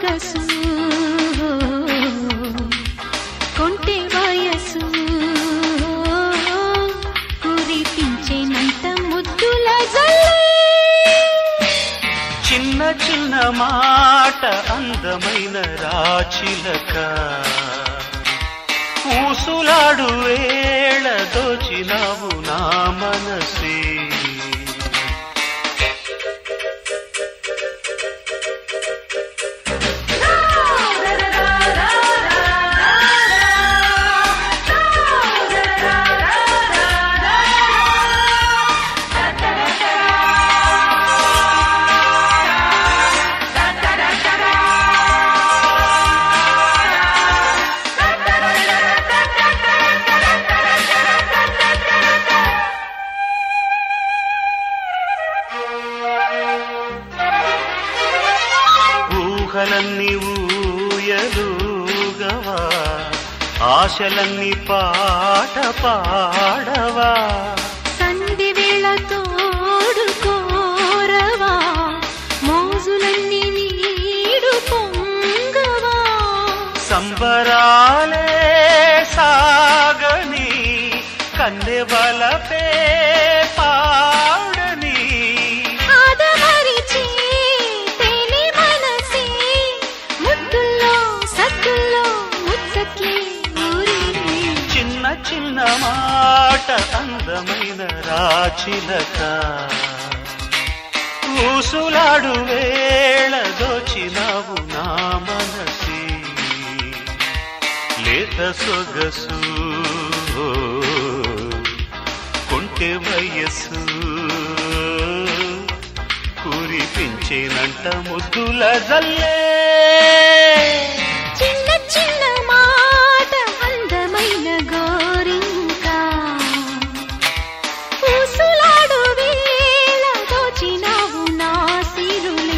సొగసు కొంటె వయసు కురిపించేనంత ముద్దుల జల్లే చిన్న చిన్న మాట అందమైన రాచిలక ఊసులాడు వేళ దోచినావు నా మనసే ఊహలన్నీ ఊయలుగవా ఆశలన్నీ పాట పాడవా సంధి వేళ తోడు కోరవా మోజులన్నీ నీడు పొంగవా సంబరాలే సాగని కన్నె బలపే పాడని ఆదమరిచే తేలి మనసే ముద్దుల్లో సద్దుల్లో ముచ్చట్లే ఊరినే చిన్న చిన్న మాట అందమైన రాచిలక ఊసులాడు వేళ దోచినావు నా మనసి లేత సొగసు కొంటె వయస్సు కురిపించేనంట ముద్దుల జల్లే చిన్న చిన్న మాట అందమైన గోరింకా ఊసులాడు వేళ దోచినావు నా సిరులే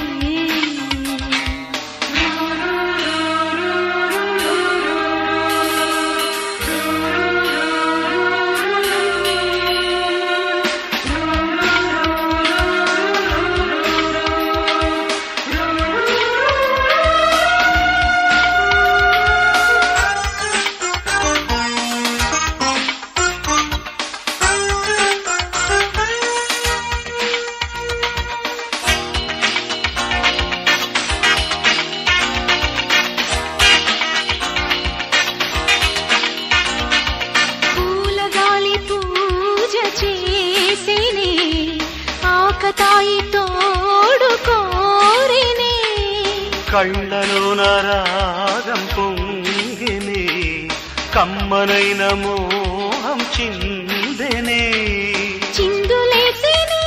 పూల గాలి పూజ చేసేనే ఆకతాయి తోడు కోరినే కళ్ళలోన రాగం పొంగిని కమ్మనైన మోహం చిందెనే చిందులేసినే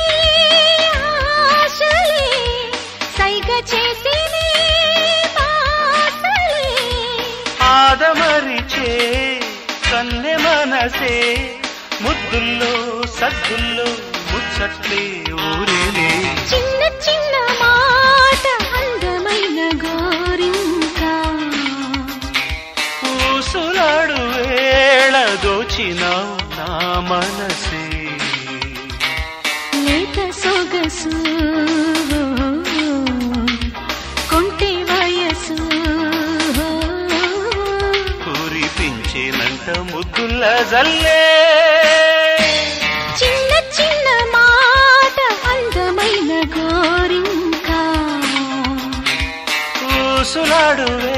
ఆశలే సైగ చేసినే బాసలే ఆదమరిచే కన్నె మనసే ముద్దుల్లో సద్దుల్లో ముచ్చట్లే ఊరినే చిన్న చిన్న మాట అందమైన గోరింకా ఊసులాడు వేళ దోచినావు నా మనసే లేత సొగసు కొంటె వయసు కురిపించేనంట ముద్దుల జల్లే చిన్న చిన్న మాట అందమైన గోరింకా ఊసులాడు